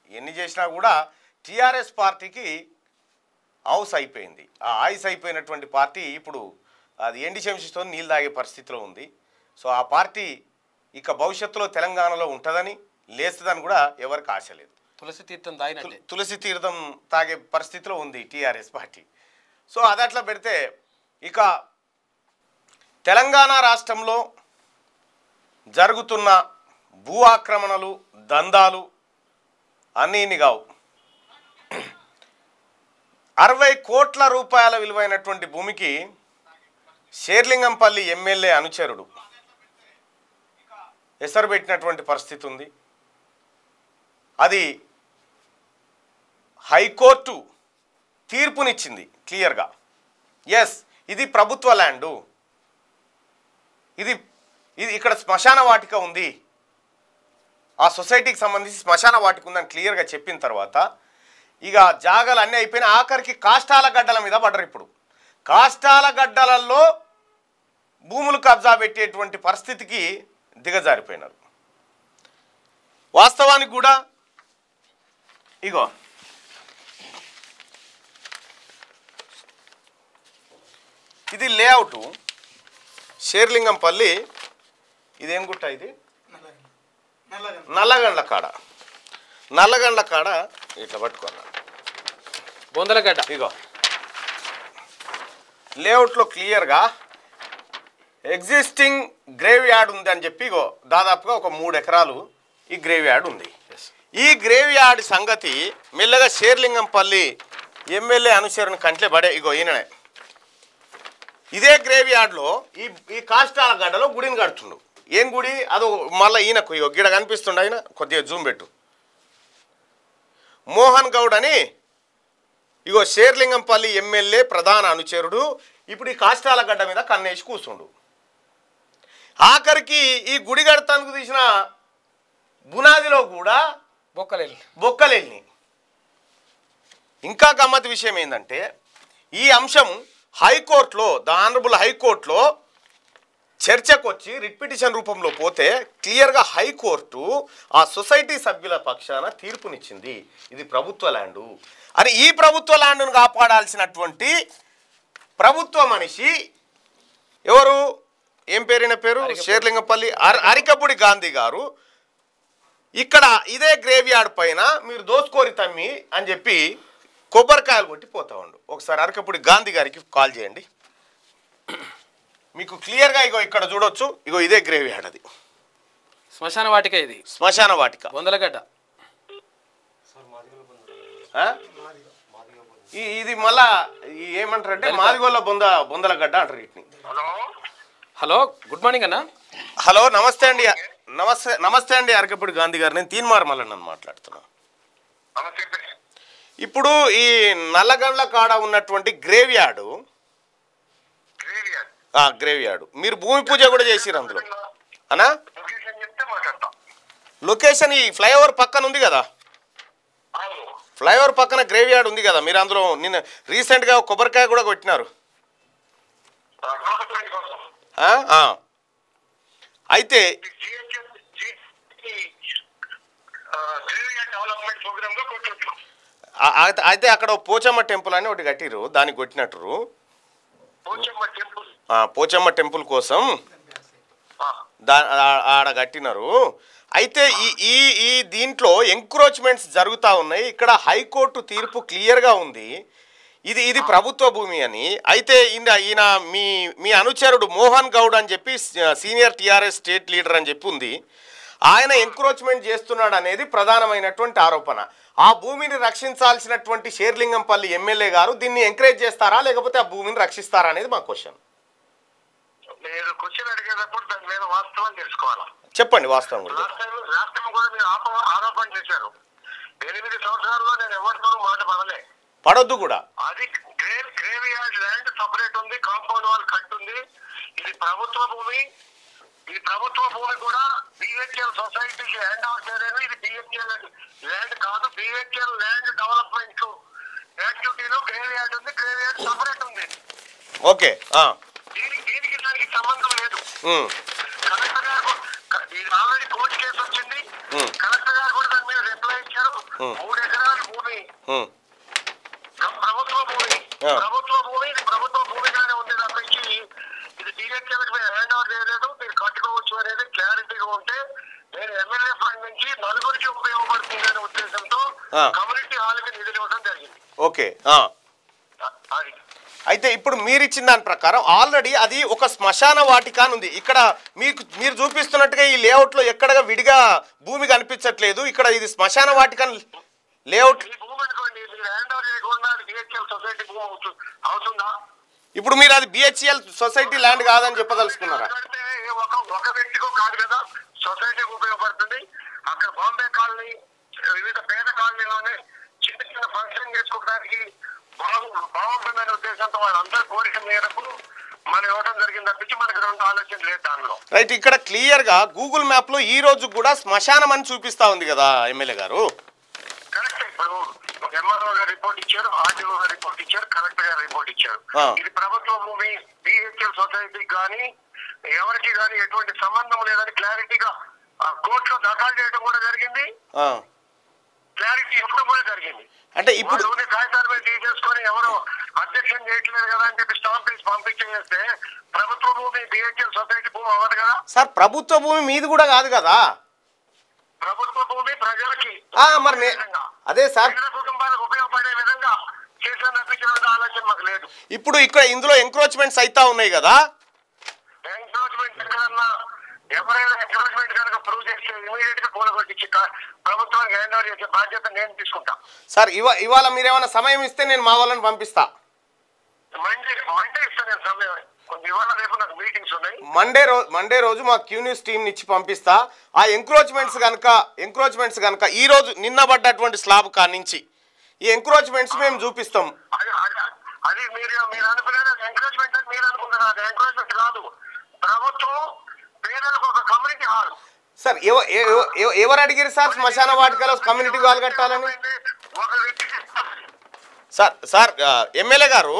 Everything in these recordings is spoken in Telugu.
ఎన్ని చేసినా కూడా టీఆర్ఎస్ పార్టీకి హౌస్ అయిపోయింది ఆ ఆయుస్ అయిపోయినటువంటి పార్టీ ఇప్పుడు అది ఎండి శంసితో నీళ్ళు తాగే పరిస్థితిలో ఉంది సో ఆ పార్టీ ఇక భవిష్యత్తులో తెలంగాణలో ఉంటుందని లేస్తుందని కూడా ఎవరికి ఆశ లేదు తులసి తీర్థం తాగినట్టే తుల- తులసి తీర్థం తాగే పరిస్థితిలో ఉంది టీఆర్ఎస్ పార్టీ సో అది అట్లా పెడితే ఇక తెలంగాణ రాష్ట్రంలో జరుగుతున్న భూ ఆక్రమణలు దందాలు అన్నీ ఇన్ని కావు అరవై కోట్ల రూపాయల విలువైనటువంటి భూమికి షేర్లింగంపల్లి ఎమ్మెల్యే అనుచరుడు ఎసరు పెట్టినటువంటి పరిస్థితి ఉంది అది హైకోర్టు తీర్పునిచ్చింది క్లియర్గా ఎస్ ఇది ప్రభుత్వ ల్యాండు ఇది ఇది ఇక్కడ శ్మశాన వాటిక ఉంది ఆ సొసైటీకి సంబంధించి శ్మశాన వాటిక ఉందని క్లియర్గా చెప్పిన తర్వాత ఇక జాగాలు అన్నీ అయిపోయిన ఆఖరికి కాష్టాల గడ్డల మీద పడ్డరు ఇప్పుడు కాష్టాల గడ్డలలో భూములు కబ్జా పెట్టేటువంటి పరిస్థితికి దిగజారిపోయినారు వాస్తవానికి కూడా ఇగో ఇది లేఅవుట్ షేర్లింగంపల్లి ఇదేం గుట్ట ఇది నల్లగండ్ల కాడ నల్లగండ్ల కాడ ఇట్లా పట్టుకున్నా బొందలగడ్డ ఇగో లేఅవుట్లో క్లియర్గా ఎగ్జిస్టింగ్ గ్రేవ్ యార్డ్ ఉంది అని చెప్పి ఇగో దాదాపుగా ఒక మూడు ఎకరాలు ఈ గ్రేవ్ యార్డ్ ఉంది ఈ గ్రేవ్ యార్డ్ సంగతి మెల్లగా షేర్లింగంపల్లి ఎమ్మెల్యే అనుసరణ కంట్లే పడే ఇగో ఈయననే ఇదే గ్రేవ్ యార్డ్లో ఈ ఈ కాష్టాల గడ్డలో గుడిని కడుతుండు ఏం గుడి అదో మళ్ళీ ఈయనకు ఇగో గిడ కనిపిస్తుండ ఆయన కొద్దిగా జూమ్ పెట్టు మోహన్ గౌడ్ అని ఇగో షేర్లింగంపల్లి ఎమ్మెల్యే ప్రధాన అనుచరుడు ఇప్పుడు ఈ కాష్టాల గడ్డ మీద కన్నేసి కూర్చుండు ఆఖరికి ఈ గుడి కడతానికి తీసిన బునాదిలో కూడా బొక్కలేలు బొక్కలేని ఇంకా గమ్మత్ విషయం ఏంటంటే ఈ అంశం హైకోర్టులో ద ఆనరబుల్ హైకోర్టులో చర్చకు వచ్చి రిట్ పిటిషన్ రూపంలో పోతే క్లియర్గా హైకోర్టు ఆ సొసైటీ సభ్యుల పక్షాన తీర్పునిచ్చింది ఇది ప్రభుత్వ ల్యాండు అని ఈ ప్రభుత్వ ల్యాండ్ను కాపాడాల్సినటువంటి ప్రభుత్వ మనిషి ఎవరు ఏం పేరైన పేరు షేర్లింగపల్లి అర- అరికపుడి గాంధీ గారు ఇక్కడ ఇదే గ్రేవ్ యార్డ్ పైన మీరు దోసుకోరి తమ్మి అని చెప్పి కొబ్బరికాయలు కొట్టి పోతా ఉండు ఒకసారి అరకపుడి గాంధీ గారికి కాల్ చేయండి మీకు క్లియర్గా ఇగో ఇక్కడ చూడొచ్చు ఇగో ఇదే గ్రేవ్ యార్డ్ అది శ్మశాన వాటిక ఇది శ్మశాన వాటిక బొందలగడ్డ ఆ? ఈ- ఇది మళ్ళా ఈ ఏమంటారు అంటే మాదిగోళ్ళ బొంద బొందల గడ్డ అంటారు వీటిని హలో హలో గుడ్ మార్నింగ్ అన్న హలో నమస్తే అండి నమస్తే నమస్తే అండి అరకపుడి గాంధీ గారు నేను తీన్మార్ మళ్ళీ నన్ను మాట్లాడుతున్నా నమస్తే ఇప్పుడు ఈ నల్లగండ్ల కాడ ఉన్నటువంటి గ్రేవ్ యార్డు గ్రేవియర్ ఆ గ్రేవ్ యార్డు మీరు భూమి పూజ కూడా చేసిరు అందులో అనా లొకేషన్ చెప్తే మాట్లాడతాం లొకేషన్ ఈ ఫ్లైఓవర్ పక్కన ఉంది కదా అవును ఫ్లైఓవర్ పక్కన గ్రేవ్ యార్డ్ ఉంది కదా మీరు అందులో నిన్న రీసెంట్గా ఒక కొబ్బరికాయ కూడా కొట్టినారు ఆ, డెవలప్మెంట్ కోసం ఆ? ఆ. అయితే జిహెచ్ఎం గ్రేవియర్ డెవలప్మెంట్ ప్రోగ్రామ్ లో కొట్టొచ్చు ఆ- అయితే- అయితే అక్కడ ఓ పోచమ్మ టెంపుల్ అని ఒకటి కట్టిరు దానికి కొట్టినట్టు పోచమ్మ టెంపుల్ ఆ, పోచమ్మ టెంపుల్ కోసం దా ఆ- ఆడ కట్టినారు అయితే ఈ ఈ ఈ దీంట్లో ఎంక్రోచ్మెంట్స్ జరుగుతూ ఉన్నాయి ఇక్కడ హైకోర్టు తీర్పు క్లియర్గా ఉంది ఇది ఇది ప్రభుత్వ భూమి అని అయితే ఈయన ఈయన మీ మీ అనుచరుడు మోహన్ గౌడ్ అని చెప్పి స- సీనియర్ టీఆర్ఎస్ స్టేట్ లీడర్ అని చెప్పి ఉంది ఆయన ఎంక్రోచ్మెంట్ చేస్తున్నాడు అనేది ప్రధానమైనటువంటి ఆరోపణ ఆ భూమిని రక్షించాల్సినటువంటి షేర్లింగంపల్లి ఎమ్మెల్యే గారు దీన్ని ఎంకరేజ్ చేస్తారా లేకపోతే ఆ భూమిని రక్షిస్తారా అనేది మా క్వశ్చన్ మీరు క్వశ్చన్ అడిగేటప్పుడు దాని మీద వాస్తవం తెలుసుకోవాలా చెప్పండి వాస్తవం కూడా లాస్ట్ టైం లాస్ట్ టైం కూడా మీరు ఆప- ఆరోపణ చేశారు ఎనిమిది సంవత్సరాల్లో నేను ఎవరితోనూ మాట పడలే పడొద్దు కూడా అది గ్రేవ్ గ్రేవియార్డ్ ల్యాండ్ సపరేట్ ఉంది కాంపౌండ్ వాల్ కట్ ఉంది ఇది ప్రభుత్వ భూమి ఈ ప్రభుత్వ భూమి కూడా బిహెచ్ఎల్ సొసైటీకి హ్యాండ్ ఓవర్ చేయలేదు ఇది బిహెచ్ఎల్ ల్యాండ్ కాదు బిహెచ్ఎల్ ల్యాండ్ డెవలప్మెంట్ యాక్టివిటీలో గ్రేవియార్డ్ ఉంది గ్రేవియార్డ్ సపరేట్ ఉంది ఓకే ఆ, దీనికి దీనికి దానికి సంబంధం లేదు ఉమ్, కలెక్టర్ గారు కు- క- ఇది ఆల్రెడీ కోర్టు కేసు వచ్చింది Hmm. కలెక్టర్ గారు కూడా దాని మీద రిప్లై ఇచ్చారు ఉం. మూడు ఎకరాల భూమి ఉమ్, ప్రభుత్వ భూమి ఆ. ప్రభుత్వ భూమి ఇది ప్రభుత్వ భూమిగానే ఉంది తప్పించి ఇది డిఎస్ఎల్కి మీరు హ్యాండ్ ఓవర్ చేయలేదు మీరు కట్టుకోవచ్చు అనేది క్లారిటీగా ఉంటే నేను ఎమ్మెల్యే ఫండ్ నుంచి నలుగురికి ఉపయోగపడుతుంది అనే ఉద్దేశంతో ఆ. కమ్యూనిటీ హాల్కి నిధులు ఇవ్వడం జరిగింది ఓకే ఆ. అ- అది అయితే ఇప్పుడు మీరు ఇచ్చిన దాని ప్రకారం ఆల్రెడీ అది ఒక శ్మశాన వాటిక అని ఉంది ఇక్కడ మీకు మీరు చూపిస్తున్నట్టుగా ఈ లేఅవుట్లో ఎక్కడగా విడిగా భూమి కనిపించట్లేదు ఇక్కడ ఇది శ్మశాన వాటిక లేఅవుట్ ఈ భూమి అనుకోండి మీరు హ్యాండ్ ఓవర్ చేయకుండా డిహెచ్ఎల్ సొసైటీ భూమి అవుతు- అవుతుందా ఇప్పుడు మీరు అది బిహెచ్ఎల్ సొసైటీ ల్యాండ్ కాదని చెప్పదలుచుకున్నారా అంటే ఒక ఒక వ్యక్తికో కాదు కదా సొసైటీకి ఉపయోగపడుతుంది అక్కడ బాంబే కాలనీ వివిధ పేద కాలనీలోనే చిన్న చిన్న ఫంక్షన్ చేసుకోవడానికి బాగు బాగుంటుందనే ఉద్దేశంతో వాళ్ళందరి కోరిక మేరకు మనం ఇవ్వడం జరిగింది తప్పించి మనకి రెండు ఆలోచన లేదు దానిలో రైట్ ఇక్కడ క్లియర్గా గూగుల్ మ్యాప్లో ఈ రోజు కూడా శ్మశానం అని చూపిస్తా ఉంది కదా ఎమ్మెల్యే గారు కరెక్ట్ ఇప్పుడు ఎంఆర్ఓ గారు రిపోర్ట్ ఇచ్చారు ఆర్టీఓ గారు రిపోర్ట్ ఇచ్చారు కలెక్టర్ గారు రిపోర్ట్ ఇచ్చారు ఆ. ఇది ప్రభుత్వ భూమి బిహెచ్ఎల్ సొసైటీకి కానీ ఎవరికి కానీ ఎటువంటి సంబంధం లేదని క్లారిటీగా కోర్టులో దాఖలు చేయడం కూడా జరిగింది ఆ. క్లారిటీ ఇవ్వడం కూడా జరిగింది అంటే ఇప్పుడు వాళ్ళు కాగితాల మీద తీసేసుకొని ఎవరు అధ్యక్షం చేయట్లేదు కదా అని చెప్పి స్టాంప్ వేసి పంపించేస్తే ప్రభుత్వ భూమి బిహెచ్ఎల్ సొసైటీ భూమి అవ్వదు కదా సార్ ప్రభుత్వ భూమి మీది కూడా కాదు కదా ప్రభుత్వ భూమి ప్రజలకి ఆ, మరి నే- అదే సార్ పేద కుటుంబాలకు ఉపయోగపడే విధంగా చేసిన తప్పించిన ఆలోచన మాకు లేదు ఇప్పుడు ఇక్కడ ఇందులో ఎంక్రోచ్మెంట్స్ అయితా ఉన్నాయి కదా ఎంక్రోచ్మెంట్ ఎక్కడన్నా ఎవరైనా ఎంక్రోచ్మెంట్ కనుక ప్రూవ్ చేస్తే ఇమీడియట్ గా కూలగొట్టించి కా- ప్రభుత్వానికి హ్యాండ్ ఓవర్ చేసే బాధ్యత నేను తీసుకుంటా సార్ ఇవా ఇవాళ మీరు ఏమైనా సమయం ఇస్తే నేను మా వాళ్ళని పంపిస్తా మండే మండే ఇస్తాను నేను సమయం కొంచెం ఇవాళ రేపు నాకు మీటింగ్స్ ఉన్నాయి మండే రోజు మండే రోజు మా క్యూ న్యూస్ టీం ఇచ్చి పంపిస్తా ఆ ఎంక్రోచ్మెంట్స్ కనుక ఎంక్రోచ్మెంట్స్ కనుక ఈ రోజు నిన్న పడ్డటువంటి స్లాబ్ కానించి ఈ ఎంక్రోచ్మెంట్స్ మేము చూపిస్తాం అది అది అది మీరు మీరు అనుకునేది ఎంకరేజ్మెంట్ అని మీరు అనుకుంటున్నారు అది ఎంకరేజ్మెంట్ కాదు ప్రభుత్వం పేదలకు ఒక కమ్యూనిటీ హాల్ సార్ ఎవ- ఎవ- ఎవ- ఎవరు అడిగారు సార్ శ్మశాన వాటికలో కమ్యూనిటీ హాల్ కట్టాలని ఒక వ్యక్తికి సార్ సార్ ఆ, ఎమ్మెల్యే గారు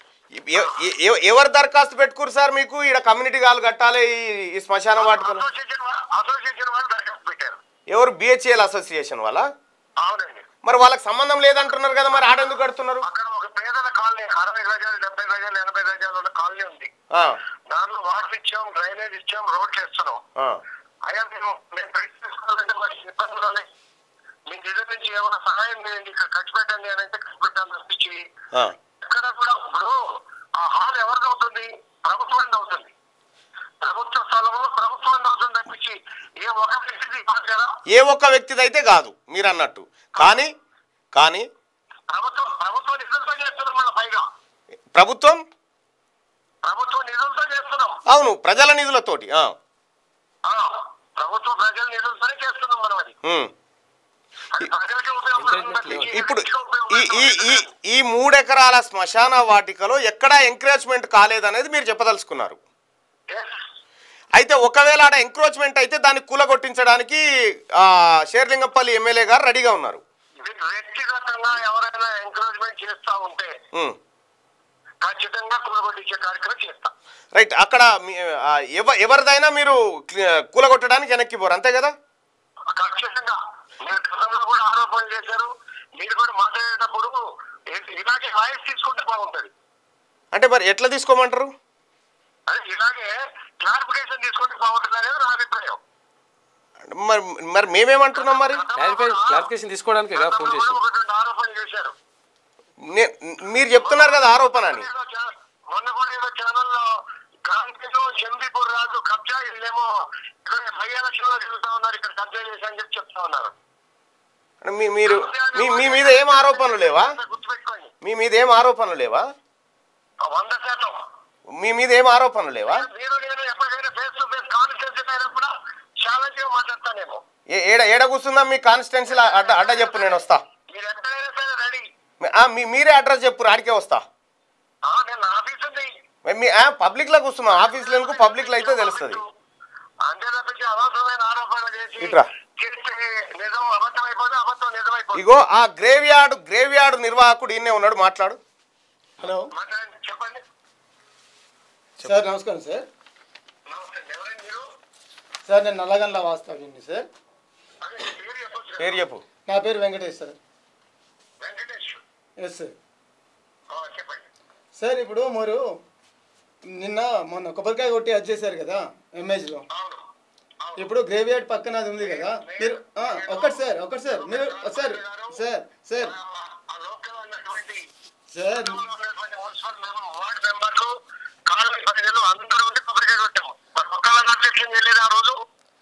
ఎ- ఎ- ఎ- ఎవరు దరఖాస్తు పెట్టుకురు సార్ మీకు ఇక్కడ కమ్యూనిటీ హాల్ కట్టాలి ఈ- ఈ శ్మశాన వాటికలో అసోసియేషన్ వా- అసోసియేషన్ వాళ్ళు దరఖాస్తు పెట్టారు ఎవరు బిహెచ్ఎల్ అసోసియేషన్ వాళ్ళ అవునండి మరి వాళ్ళకి సంబంధం లేదంటున్నారు కదా మరి ఆడెందుకు కడుతున్నారు అక్కడ ఒక పేదల కాలనీ అరవై గజాలు డెబ్బై గజాలు ఎనభై గజాలు ఉన్న కాలనీ ఉంది ఆ, దానిలో వాటర్ ఇచ్చాం డ్రైనేజ్ ఇచ్చాం రోడ్లు వేస్తున్నాం ఆ. అయ్యా మేము మేము ప్రయత్నం చేసుకోవాలంటే మాకు ఇబ్బందులు ఉన్నాయి మీకు నిజం నుంచి ఏమైనా సహాయం చేయండి ఇక్కడ ఖర్చు పెట్టండి అని అంటే ఖర్చు పెట్టాలని తప్పించి ఆ. ఎక్కడ కూడా ఇప్పుడు ఆ హాల్ ఎవరిది అవుతుంది ప్రభుత్వం అవుతుంది ప్రభుత్వ స్థలంలో ప్రభుత్వం అవుతుంది తప్పించి ఏ ఒక వ్యక్తిది కాదు కదా ఏ ఒక్క వ్యక్తిది అయితే కాదు మీరు అన్నట్టు కానీ కానీ ప్రభుత్వం ప్రభుత్వ నిధులతో చేస్తున్నాం మన పైగా ప్రభుత్వం ప్రభుత్వ నిధులతో చేస్తున్నాం అవును ప్రజల నిధులతోటి ఆ, ఆ, ప్రభుత్వ ప్రజల నిధులతోనే చేస్తున్నాం మనం అది ఉమ్. అది ప్రజలకే ఉపయోగపడుతుంది తప్పించి ఇప్పుడు వ్యక్తికి ఈ ఈ ఈ ఉపయోగపడదు. ఈ మూడెకరాల శ్మశాన వాటికలో ఎక్కడా ఎంకరేజ్మెంట్ కాలేదనేది మీరు చెప్పదలుచుకున్నారు Yes. అయితే ఒకవేళ ఆడ ఎంక్రోచ్మెంట్ అయితే దాన్ని కూలగొట్టించడానికి ఆ, షేర్లింగంపల్లి ఎమ్మెల్యే గారు రెడీగా ఉన్నారు ఇది వ్యక్తిగతంగా ఎవరైనా ఎంకరేజ్మెంట్ చేస్తా ఉంటే ఉమ్. ఖచ్చితంగా కూలగొట్టించే కార్యక్రమం చేస్తాం రైట్ అక్కడ మీ- ఆ, ఎవ ఎవరిదైనా మీరు క్లి- కూలగొట్టడానికి వెనక్కి పోరు అంతే కదా ఖచ్చితంగా మీరు గతంలో కూడా ఆరోపణలు చేశారు మీరు కూడా మాట్లాడేటప్పుడు ఇ- ఇలాగే వాయిస్ తీసుకుంటే బాగుంటది అంటే మరి ఎట్లా తీసుకోమంటారు అదే ఇలాగే క్లారిఫికేషన్ తీసుకుంటే బాగుంటుంది అనేది నా అభిప్రాయం అంటే మరి మరి మేమేమంటున్నాం మరి క్లారిఫై క్లారిఫికేషన్ తీసుకోవడానికి కదా ఫోన్ గతంలో చేసి కూడా ఒకటి రెండు ఆరోపణలు చేశారు నే- మీరు చెప్తున్నారు కదా ఆరోపణ అని ఏదో చా- మొన్న కూడా ఏదో ఛానల్లో కాంగ్రెస్ చందీపూర్ రాజు కబ్జా వీళ్ళేమో ఇక్కడ బై ఎలక్షన్ లో తిరుగుతా ఉన్నారు ఇక్కడ కబ్జా చేసి అని చెప్పి చెప్తా ఉన్నారు అంటే మీ మీరు మీ మీ మీద ఏం ఆరోపణలు లేవా గుర్తుపెట్టుకోండి మీ మీద ఏం ఆరోపణలు లేవా వంద శాతం మీ మీద ఏం ఆరోపణలు లేవా మీరు నేను ఎప్పటికైనా ఫేస్ టు ఫేస్ కాన్ఫరెన్స్ అయినప్పుడు ఛాలెంజ్ గా మాట్లాడతానేమో ఏ- ఏడ ఏడ కూర్చుందా మీ కాన్స్టిట్యున్సీలో అడ్డ అడ్డ చెప్పు నేను వస్తా మీరు ఎక్కడైనా సరే రెడీ మీ- ఆ, మీ మీరే అడ్రస్ చెప్పు ఆడికే వస్తా నేను ఆఫీస్ ఉంది మీ- మీ పబ్లిక్లో కూర్చున్నాం ఆఫీస్లో ఎందుకు పబ్లిక్లో అయితే తెలుస్తుంది అంతే తప్పించి అనవసరమైన ఆరోపణలు చేసి ఇట్రా. చేస్తే నిజం అబద్ధం అయిపోతే అబద్ధం నిజం అయిపోతుంది ఇగో ఆ గ్రేవ్ యార్డ్ గ్రేవ్ యార్డ్ నిర్వాహకుడు ఈయనే ఉన్నాడు మాట్లాడు హలో మాట్లాడండి, చెప్పండి సార్ నమస్కారం సార్ నమస్తే ఎవరండి మీరు సార్ నేను నల్లగండ్ల వాస్తవ్యండి సార్ అదే పేరు చెప్పొచ్చు కదా. పేరు చెప్పు నా పేరు Venkatesh sir Venkatesh S sir ఆ, చెప్పండి సార్ ఇప్పుడు మీరు నిన్న మొన్న కొబ్బరికాయ కొట్టి అది చేశారు కదా ఎంఏజ్లో అవును అవును ఇప్పుడు గ్రేవ్ యార్డ్ పక్కన అది ఉంది కదా మీరు ఆ, ఒకటి సార్ ఒకటి సార్ మీరు సార్ సార్ సార్ ఆ- ఆ లోకల్ ఉన్నటువంటి సార్ ఉన్నటువంటి మున్సిపల్ మెంబర్ వార్డ్ మెంబర్లు కాలనీ ప్రజలు అందరూ ఉండి కొబ్బరికాయ కొట్టాము మరి ఒక్కళ్ళ అబ్జెక్షన్ చేయలేదు ఆ రోజు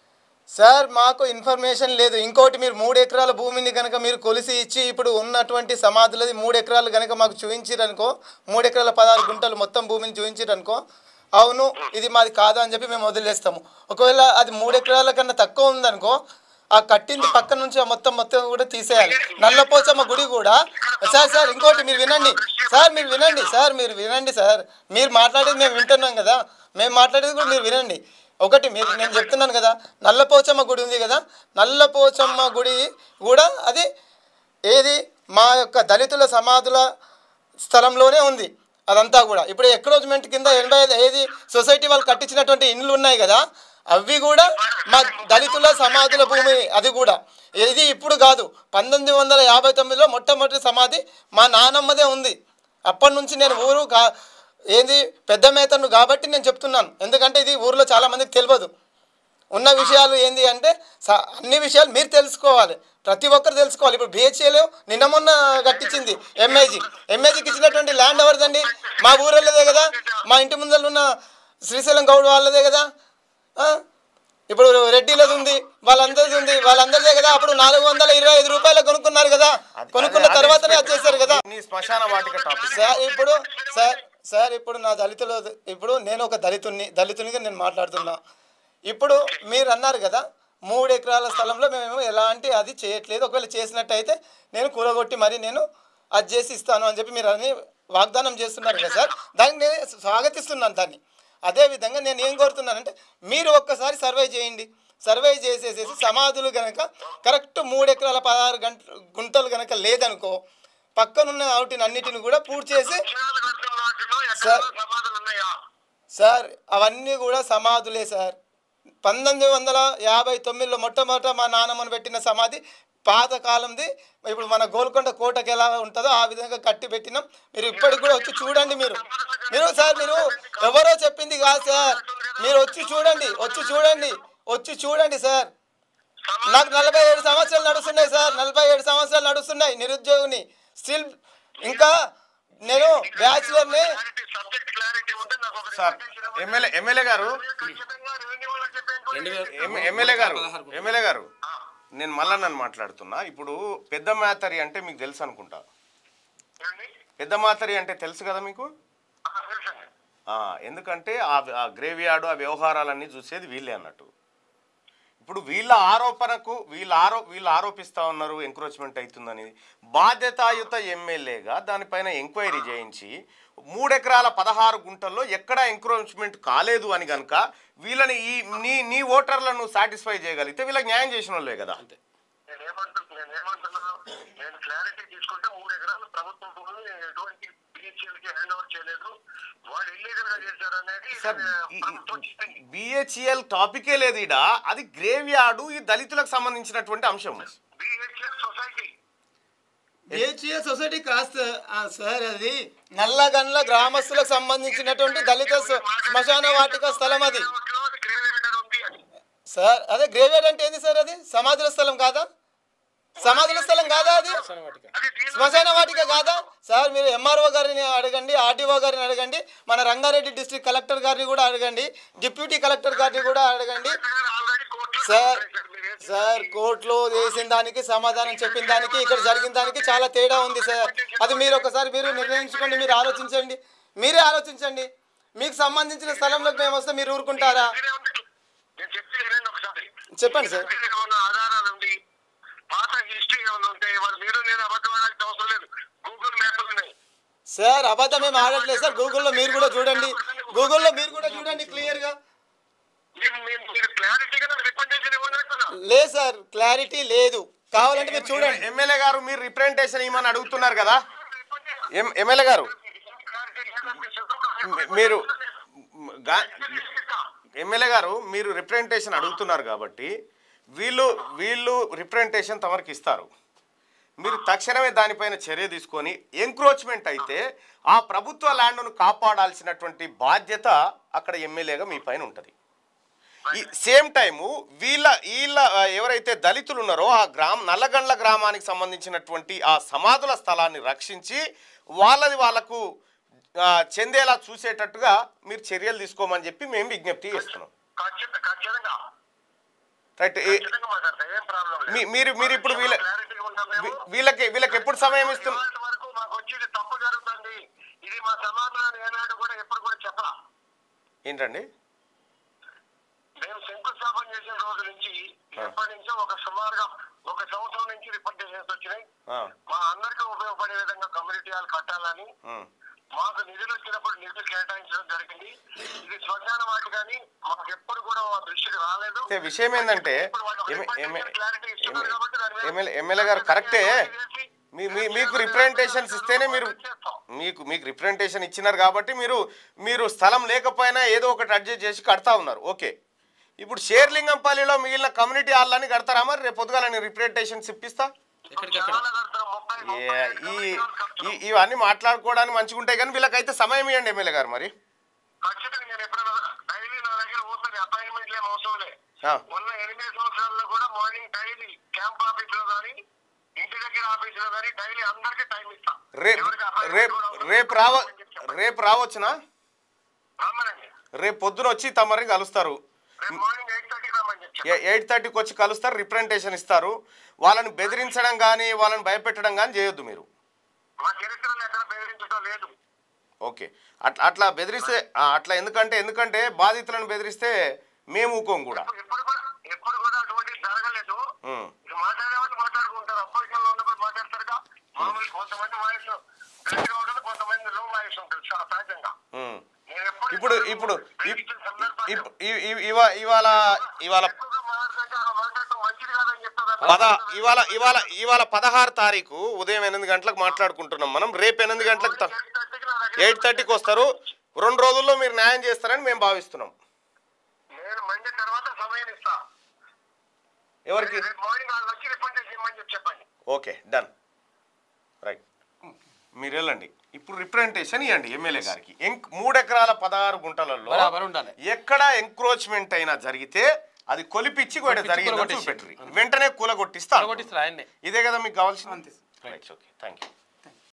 సార్ మాకు ఇన్ఫర్మేషన్ లేదు ఇంకోటి మీరు మూడు ఎకరాల భూమిని కనుక మీరు కొలిసి ఇచ్చి ఇప్పుడు ఉన్నటువంటి సమాధులది మూడు ఎకరాలు కనుక మాకు చూపించారనుకో మూడు ఎకరాల పదహారు గుంటలు మొత్తం భూమిని చూపించారనుకో అవును ఇది మాది కాదు అని చెప్పి మేము వదిలేస్తాము ఒకవేళ అది మూడు ఎకరాల కన్నా తక్కువ ఉందనుకో ఆ కట్టింది పక్క నుంచి ఆ మొత్తం మొత్తం కూడా తీసేయాలి నల్లపోచమ్మ గుడి కూడా సార్ సార్ ఇంకోటి మీరు వినండి సార్ మీరు వినండి సార్ మీరు వినండి సార్ మీరు మాట్లాడేది మేము వింటున్నాం కదా మేము మాట్లాడేది కూడా మీరు వినండి ఒకటి మీరు నేను చెప్తున్నాను కదా నల్లపోచమ్మ గుడి ఉంది కదా నల్లపోచమ్మ గుడి కూడా అది ఏది మా యొక్క దళితుల సమాధుల స్థలంలోనే ఉంది అదంతా కూడా ఇప్పుడు ఎక్రోజ్మెంట్ కింద ఎనభై ఐదు ఏది సొసైటీ వాళ్ళు కట్టించినటువంటి ఇండ్లు ఉన్నాయి కదా అవి కూడా మా దళితుల సమాధుల భూమి అది కూడా ఇది ఇప్పుడు కాదు పంతొమ్మిది వందల యాభై తొమ్మిదిలో మొట్టమొదటి సమాధి మా నానమ్మదే ఉంది అప్పటి నుంచి నేను ఊరు కా ఏంది పెద్ద మేతను కాబట్టి నేను చెప్తున్నాను ఎందుకంటే ఇది ఊర్లో చాలా మందికి తెలియదు ఉన్న విషయాలు ఏంది అంటే స- అన్ని విషయాలు మీరు తెలుసుకోవాలి ప్రతి ఒక్కరు తెలుసుకోవాలి ఇప్పుడు బిహెచ్ఏలో నిన్న మొన్న కట్టించింది ఎంఐజీ ఎంఐజీకి ఇచ్చినటువంటి ల్యాండ్ ఎవరిదండి మా ఊరోళ్ళదే కదా మా ఇంటి ముందర ఉన్న శ్రీశైలం గౌడ్ వాళ్ళదే కదా ఆ? ఇప్పుడు రెడ్డిలది ఉంది వాళ్ళందరిది ఉంది వాళ్ళందరిదే కదా అప్పుడు నాలుగు వందల ఇరవై ఐదు రూపాయలు కొనుక్కున్నారు కదా అది- కొనుక్కున్న అదే- తర్వాతనే అది చేశారు కదా నీ శ్మశాన వాటిక టాపిక్ సార్ ఇప్పుడు సార్ సార్ ఇప్పుడు నా దళితులు ఇప్పుడు నేను ఒక దళితుని దళితునిగా నేను మాట్లాడుతున్నా ఇప్పుడు మీరు అన్నారు కదా మూడు ఎకరాల స్థలంలో మేము ఎలాంటి అది చేయట్లేదు ఒకవేళ చేసినట్టయితే నేను కూరగొట్టి మరి నేను అది చేసి ఇస్తాను అని చెప్పి మీరు అని వాగ్దానం చేస్తున్నారు కదా సార్ దాన్ని నేను స్వాగతిస్తున్నాను దాన్ని అదేవిధంగా నేను ఏం కోరుతున్నానంటే మీరు ఒక్కసారి సర్వే చేయండి సర్వే చేసేసేసి సమాధులు గనక కరెక్ట్ మూడు ఎకరాల పదహారు గంట గుంటలు గనక లేదనుకో పక్కనున్న వాటిని అన్నిటిని కూడా పూర్తి చేసి అక్షరాలు కడుతున్న వాటిలో ఎక్కడ సార్. సమాధానం ఉన్నాయా సార్ అవన్నీ కూడా సమాధులే సార్ పంతొమ్మిది వందల యాభై తొమ్మిదిలో మొట్టమొదట మా నాన్నమ్మను పెట్టిన సమాధి పాత కాలంది ఇప్పుడు మన గోల్కొండ కోటకి ఎలా ఉంటుందో ఆ విధంగా కట్టి పెట్టినాం మీరు ఇప్పటికి కూడా వచ్చి చూడండి మీరు మీరు సార్ మీరు ఎవరో చెప్పింది కాదు సార్ మీరు వచ్చి చూడండి వచ్చి చూడండి వచ్చి చూడండి సార్ నాకు నలభై ఏడు సంవత్సరాలు నడుస్తున్నాయి సార్ నలభై ఏడు సంవత్సరాలు నడుస్తున్నాయి నిరుద్యోగిని స్టిల్ ఇంకా నేను బ్యాచులర్ని సబ్జెక్ట్ క్లారిటీ ఉంటే నాకు ఒక సార్ ఎమ్మెల్యే ఎమ్మెల్యే గారు ఖచ్చితంగా రెవెన్యూ వాళ్ళకి చెప్పాను రెండు వేల ఎమ్- ఎమ్మెల్యే గారు పదహారు గుంటలు. ఎమ్మెల్యే గారు నేను మళ్ళా నన్ను మాట్లాడుతున్నా ఇప్పుడు పెద్ద మాతరి అంటే మీకు తెలుసు అనుకుంటా పెద్ద మాతరి అంటే తెలుసు కదా మీకు తెలుసండి ఆ, ఎందుకంటే ఆ ఆ గ్రేవ్ యార్డు ఆ వ్యవహారాలన్నీ చూసేది వీళ్ళే అన్నట్టు ఇప్పుడు వీళ్ళ ఆరోపణకు వీళ్ళ ఆరో వీళ్ళు ఆరోపిస్తా ఉన్నారు ఎంక్రోచ్మెంట్ అవుతుందని బాధ్యతాయుత ఎమ్మెల్యేగా దానిపైన ఎంక్వైరీ చేయించి మూడెకరాల పదహారు గుంటల్లో ఎక్కడా ఎంక్రోచ్మెంట్ కాలేదు అని కనుక వీళ్ళని ఈ నీ నీ ఓటర్లను సాటిస్ఫై చేయగలిగితే వీళ్ళకి న్యాయం చేసిన వాళ్ళే కదా నేను ఏమంటున్నా నేను ఏమంటున్నాను నేను క్లారిటీ తీసుకుంటే మూడు ఎకరాలు ప్రభుత్వం భూమి ఎటువంటి బిహెచ్ఎల్ కి హ్యాండ్ ఓవర్ చేయలేదు వాళ్ళు ఇల్లీగల్ గా చేశారు అనేది సార్ ప్రభుత్వం చెప్పింది బిహెచ్ఎల్ టాపికే లేదు ఇడ అది గ్రేవ్ యార్డు ఈ దళితులకు సంబంధించినటువంటి అంశం బిహెచ్ఎల్ సొసైటీ బిహెచ్ఏ సొసైటీ కాస్త ఆ, సార్ అది నల్లగండ్ల గ్రామస్తులకు సంబంధించినటువంటి దళిత స- శ్మశాన వాటిక స్థలం అది ఉంది అని సార్ అదే గ్రేవేడ్ అంటే ఏంది సార్ అది సమాధుల స్థలం కాదా సమాధుల స్థలం కాదా అది వాటిక అది దీనిలో శ్మశాన వాటిక కాదా సార్ మీరు ఎంఆర్ఓ గారిని అడగండి ఆర్డీఓ గారిని అడగండి మన రంగారెడ్డి డిస్ట్రిక్ట్ కలెక్టర్ గారిని కూడా అడగండి డిప్యూటీ కలెక్టర్ గారిని కూడా అడగండి ఆల్రెడీ కోర్టులో సార్ మీరు ఏం సార్ కోర్టులో వేసిన దానికి సమాధానం చెప్పిన దానికి ఇక్కడ జరిగిన దానికి చాలా తేడా ఉంది సార్ అది మీరు ఒకసారి మీరు నిర్ణయించుకోండి మీరు ఆలోచించండి మీరే ఆలోచించండి మీకు సంబంధించిన స్థలంలోకి మేము వస్తే మీరు ఊరుకుంటారా మీరే ఉంది. నేను చెప్తే వినండి ఒకసారి చెప్పండి సార్ మీరు ఏమన్నా ఆధారాలు ఉండి పాత హిస్టరీ ఏమైనా ఉంటే వాళ్ళు మీరు నేను అబద్ధం ఆడాల్సిన అవసరం లేదు గూగుల్ మ్యాప్లు ఉన్నాయి సార్ అబద్ధం ఏం ఆడట్లేదు సార్ గూగుల్లో మీరు కూడా చూడండి గూగుల్లో మీరు కూడా చూడండి క్లియర్గా మీరు- మీరు- మీరు క్లారిటీగా రిప్రజెంటేషన్ ఇవ్వండి అంటున్నా. లేదు సార్ క్లారిటీ లేదు కావాలంటే మీరు చూడండి ఎమ్మెల్యే గారు మీరు రిప్రజెంటేషన్ ఇవ్వమని అడుగుతున్నారు కదా ఎం- ఎమ్మెల్యే గారు క్లారిటీ లేదనిపిస్తుంది. మీరు గా- ఎమ్మెల్యే గారు మీరు రిప్రజెంటేషన్ అడుగుతున్నారు కాబట్టి వీళ్ళు వీళ్ళు రిప్రజెంటేషన్ తమరికి ఇస్తారు మీరు తక్షణమే దానిపైన చర్య తీసుకొని ఎంక్రోచ్మెంట్ అయితే ఆ ప్రభుత్వ ల్యాండ్ను కాపాడాల్సినటువంటి బాధ్యత అక్కడ ఎమ్మెల్యేగా మీ పైన ఉంటుంది ఈ సేమ్ టైము వీళ్ళ వీళ్ళ ఆ, ఎవరైతే దళితులు ఉన్నారో ఆ గ్రామ నల్లగండ్ల గ్రామానికి సంబంధించినటువంటి ఆ సమాధుల స్థలాన్ని రక్షించి వాళ్ళది వాళ్ళకు ఆ, చెందేలా చూసేటట్టుగా మీరు చర్యలు తీసుకోమని చెప్పి మేము విజ్ఞప్తి చేస్తున్నాం ఖచ్చిత- ఖచ్చితంగా రైట్ ఏ- ఖచ్చితంగా మాట్లాడతా ఏం ప్రాబ్లం లేదు. మీ- మీరు మీరు ఇప్పుడు వీళ్ళ క్లారిటీగా ఉంటాం మేము. వీ- వీళ్ళకి వీళ్ళకి ఎప్పుడు సమయం ఇస్తున్నారు ఇవాళ వరకు మాకు వచ్చేది తప్పు జరుగుతుంది ఇది మా సమాధానం ఏనాడు కూడా ఎప్పుడు కూడా చెప్పరా ఏంటండి మేము శంకుస్థాపన చేసిన రోజు నుంచి ఎప్పటి నుంచో ఒక సుమారుగా ఒక సంవత్సరం నుంచి రిప్రజెంటేషన్స్ వచ్చినాయి ఆ, మా అందరికీ ఉపయోగపడే విధంగా కమ్యూనిటీ హాల్ కట్టాలని ఉమ్. మాకు నిధులు వచ్చినప్పుడు నిధులు కేటాయించడం జరిగింది ఇది శ్మశాన వాటి కానీ మాకు ఎప్పుడు కూడా మా దృష్టికి రాలేదు అయితే విషయం ఏంటంటే ఇప్పుడు వాళ్ళు ఎమ్మె- ఎమ్మె- representation clarity ఇస్తున్నారు కాబట్టి దాని మీద ఎమ్మెల్యే ఎమ్మెల్యే గారు కరెక్టే మీ మీ- మీకు రిప్రజెంటేషన్స్ ఇస్తేనే మీరు చేస్తాం. మీకు మీకు రిప్రజెంటేషన్ ఇచ్చినారు కాబట్టి మీరు మీరు స్థలం లేకపోయినా ఏదో ఒకటి అడ్జస్ట్ చేసి కడతా ఉన్నారు ఓకే ఇప్పుడు షేర్లింగంపల్లిలో మిగిలిన కమ్యూనిటీ హాల్లని కడతారా మరి రేపు పొద్దుగాల నేను రిప్రజెంటేషన్స్ ఇప్పిస్తా ఎక్కడికక్కడ చాలా కడతారు, ముప్పై ముప్పై ఏ, ఐదు ఈ community halls కడతారు. ఈ- ఇవన్నీ మాట్లాడుకోవడానికి మంచిగా ఉంటాయి కానీ వీళ్ళకైతే సమయం ఇవ్వండి ఎమ్మెల్యే గారు మరి ఖచ్చితంగా నేను ఎప్పుడైనా డైలీ నా దగ్గర పోతుంది అపాయింట్మెంట్ ఏం అవసరం లే ఆ. ఉన్న ఎనిమిది సంవత్సరాల్లో కూడా మార్నింగ్ డైలీ క్యాంప్ ఆఫీస్ లో కానీ ఇంటి దగ్గర ఆఫీస్ లో కానీ డైలీ అందరికీ టైం ఇస్తా రేపు ఎవరికి appointment రేపు కూడా అవసరం రేపు లేదు. రావ అని చెప్పి చెప్పండి. రేపు రావచ్చునా రమ్మనండి రేపు పొద్దున వచ్చి తమరిని కలుస్తారు రేపు మార్నింగ్ ఎయిట్ థర్టీకి రమ్మని చెప్పి చెప్పండి. ఎయిట్ థర్టీకి వచ్చి కలుస్తారు రిప్రజెంటేషన్ ఇస్తారు వాళ్ళని బెదిరించడం కానీ వాళ్ళని భయపెట్టడం కానీ చేయొద్దు మీరు మా చరిత్రలో ఎక్కడ బెదిరించడం లేదు ఓకే అట్లా అట్లా బెదిరిస్తే ఆ, అట్లా ఎందుకంటే ఎందుకంటే బాధితులను బెదిరిస్తే మేము ఊకోం కూడా ఎప్పుడు ఎప్పుడు కూడా ఎప్పుడు కూడా అటువంటి జరగలేదు ఉమ్. ఇక మాట్లాడేవాళ్ళు మాట్లాడుకుంటారు అపోజిషన్ లో ఉన్నప్పుడు మాట్లాడతారుగా మామూలు కొంతమంది వాయిస్ గట్టిగా ఉంటుంది కొంతమంది లో వాయిస్ ఉంటుంది చాలా సహజంగా ఉమ్. నేను ఎప్పుడు ఇప్పుడు ఇప్పుడు ఇప్- బెదిరించిన సందర్భాలు ఇప్- ఇ- ఇ- ఇవా- ఇవాళ ఇవాళ ఎక్కువగా మాట్లాడుతుంటే అలా మాట్లాడటం మంచిది కాదని చెప్తారు పద ఇవాళ ఇవాళ ఇవాళ పదహారు తారీఖు ఉదయం ఎనిమిది గంటలకు మాట్లాడుకుంటున్నాం మనం రేపు ఎనిమిది గంటలకు త- ఎయిట్ థర్టీకి వస్తారు రెండు రోజుల్లో మీరు న్యాయం చేస్తారని మేము భావిస్తున్నాం నేను మండే తర్వాత సమయం ఇస్తా ఎవరికి రేపు మార్నింగ్ వాళ్ళు వచ్చి రిప్రజెంట్ చేయమని చెప్పి చెప్పండి ఓకే డన్ రైట్ మీరు వెళ్ళండి ఇప్పుడు రిప్రజెంటేషన్ ఇవ్వండి ఎమ్మెల్యే గారికి ఎంక్ మూడు ఎకరాల పదహారు గుంటలలో బరాబర్ ఉండాలి. ఎక్కడ ఎంక్రోచ్మెంట్ అయినా జరిగితే అది కొలిపిచ్చి కూడా కొలిపిచ్చి జరిగిందో కూలగొట్టేసి. చూపెట్టరు వెంటనే కూలగొట్టిస్తా కొట్టిస్తారు ఆయన్నే ఇదే కదా మీకు కావాల్సింది రైట్ ఓకే థ్యాంక్ యూ